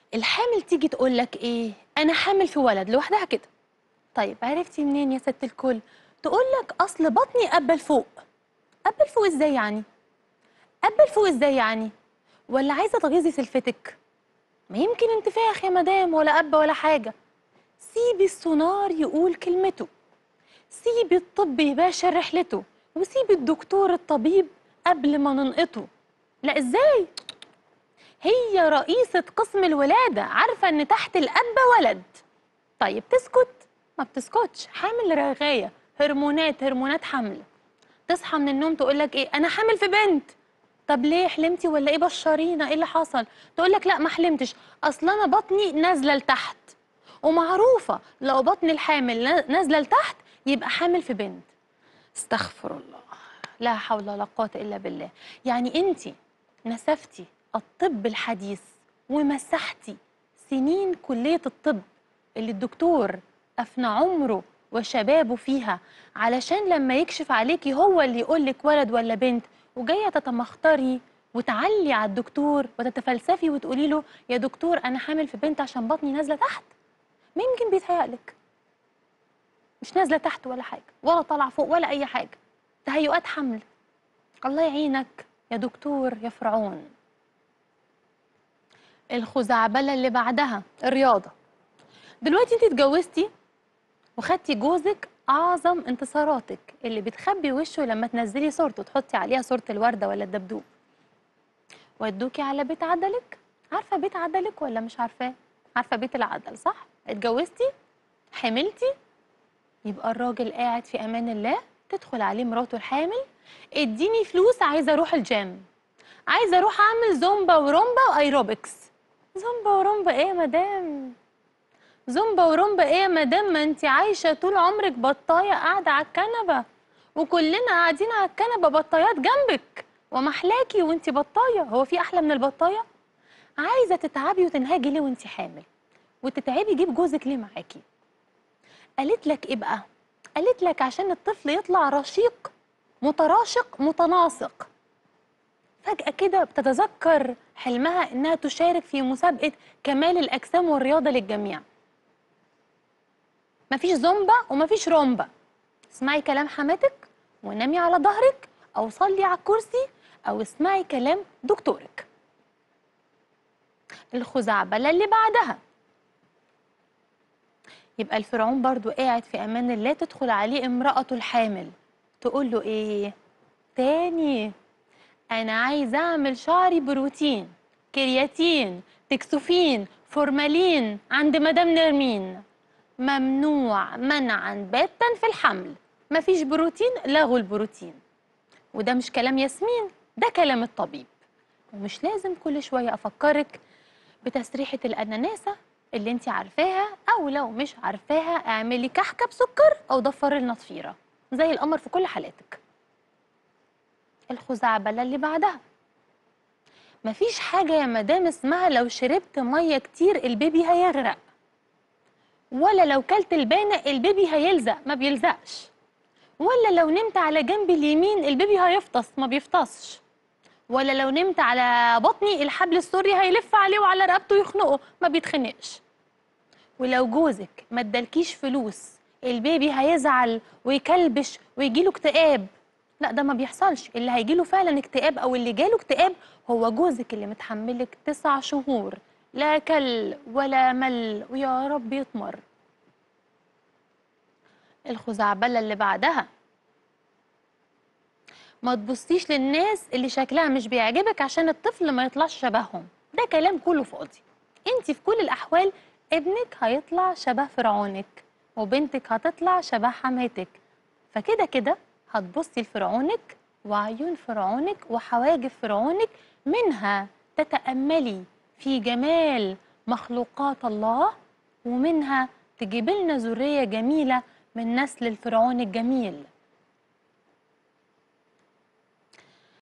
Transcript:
الحامل تيجي تقول لك ايه انا حامل في ولد لوحدها كده طيب عرفتي منين يا ست الكل تقول لك اصل بطني قبل فوق قبل فوق ازاي يعني قبل فوق ازاي يعني ولا عايزه تغيظي سلفتك ما يمكن انتفاخ يا مدام ولا قبه ولا حاجه سيبي السونار يقول كلمته سيبي الطب يباشر رحلته وسيبي الدكتور الطبيب قبل ما ننقطه لا ازاي هي رئيسة قسم الولادة عارفة إن تحت القبة ولد طيب تسكت؟ ما بتسكتش حامل رغاية هرمونات هرمونات حمل تصحى من النوم تقول لك إيه أنا حامل في بنت طب ليه حلمتي ولا إيه بشرينا إيه اللي حصل؟ تقول لك لا ما حلمتش أصل أنا بطني نازلة لتحت ومعروفة لو بطن الحامل نا- نازلة لتحت يبقى حامل في بنت استغفر الله لا حول ولا قوة إلا بالله يعني أنت نسفتي الطب الحديث ومسحتي سنين كلية الطب اللي الدكتور أفنى عمره وشبابه فيها علشان لما يكشف عليكي هو اللي يقولك ولد ولا بنت وجاية تتمخطري وتعلي على الدكتور وتتفلسفي وتقولي له يا دكتور أنا حامل في بنت عشان بطني نازلة تحت ممكن بيتهيألك مش نازلة تحت ولا حاجة ولا طالعة فوق ولا أي حاجة تهيؤات حمل الله يعينك يا دكتور يا فرعون الخزعبلة اللي بعدها الرياضة دلوقتي انت اتجوزتي وخدتي جوزك أعظم انتصاراتك اللي بتخبي وشه لما تنزلي صورته تحطي عليها صورة الوردة ولا الدبدوب ودوكي على بيت عدلك عارفة بيت عدلك ولا مش عارفاه عارفة بيت العدل صح اتجوزتي حملتي يبقى الراجل قاعد في امان الله تدخل عليه مراته الحامل اديني فلوس عايزه اروح الجيم عايزه اروح اعمل زومبا ورومبا وايروبكس زومبا ورومبا ايه يا مدام زومبا ورومبا ايه يا مدام ما انت عايشه طول عمرك بطايه قاعده على الكنبه وكلنا قاعدين على الكنبه بطايات جنبك ومحلاكي وانت بطايه هو في احلى من البطايه عايزه تتعبي وتنهاجي ليه وانت حامل وتتعبي جيب جوزك ليه معاكي قالت لك ايه بقى قالت لك عشان الطفل يطلع رشيق متراشق متناسق فجأة كده بتتذكر حلمها إنها تشارك في مسابقة كمال الأجسام والرياضة للجميع مفيش زومبا ومفيش رومبا اسمعي كلام حماتك ونامي على ظهرك أو صلي على الكرسي أو اسمعي كلام دكتورك الخزعبلة اللي بعدها يبقى الفرعون برضو قاعد في امان الله تدخل عليه امرأته الحامل تقول له ايه تاني انا عايزه اعمل شعري بروتين كرياتين تكسوفين فورمالين عند مدام نرمين ممنوع منعا باتا في الحمل مفيش بروتين لغوا البروتين وده مش كلام ياسمين ده كلام الطبيب ومش لازم كل شويه افكرك بتسريحه الاناناسه اللي انت عارفاها او لو مش عارفاها اعملي كحكه بسكر او ضفري لنا ضفيره زي القمر في كل حالاتك الخزعبله اللي بعدها مفيش حاجه يا مدام اسمها لو شربت ميه كتير البيبي هيغرق ولا لو كلت البانه البيبي هيلزق ما بيلزقش ولا لو نمت على جنب اليمين البيبي هيفطس ما بيفطسش ولا لو نمت على بطني الحبل السري هيلف عليه وعلى رقبته يخنقه ما بيتخنقش ولو جوزك ما ادالكيش فلوس البيبي هيزعل ويكلبش ويجيله اكتئاب لا ده ما بيحصلش اللي هيجيله فعلا اكتئاب او اللي جاله اكتئاب هو جوزك اللي متحملك تسع شهور لا كل ولا مل ويا رب يطمر الخزعبلة اللي بعدها ما تبصيش للناس اللي شكلها مش بيعجبك عشان الطفل ما يطلعش شبههم ده كلام كله فاضي انت في كل الاحوال ابنك هيطلع شبه فرعونك وبنتك هتطلع شبه حماتك فكده كده هتبصي لفرعونك وعيون فرعونك وحواجب فرعونك منها تتأملي في جمال مخلوقات الله ومنها تجيب لنا ذرية جميلة من نسل الفرعون الجميل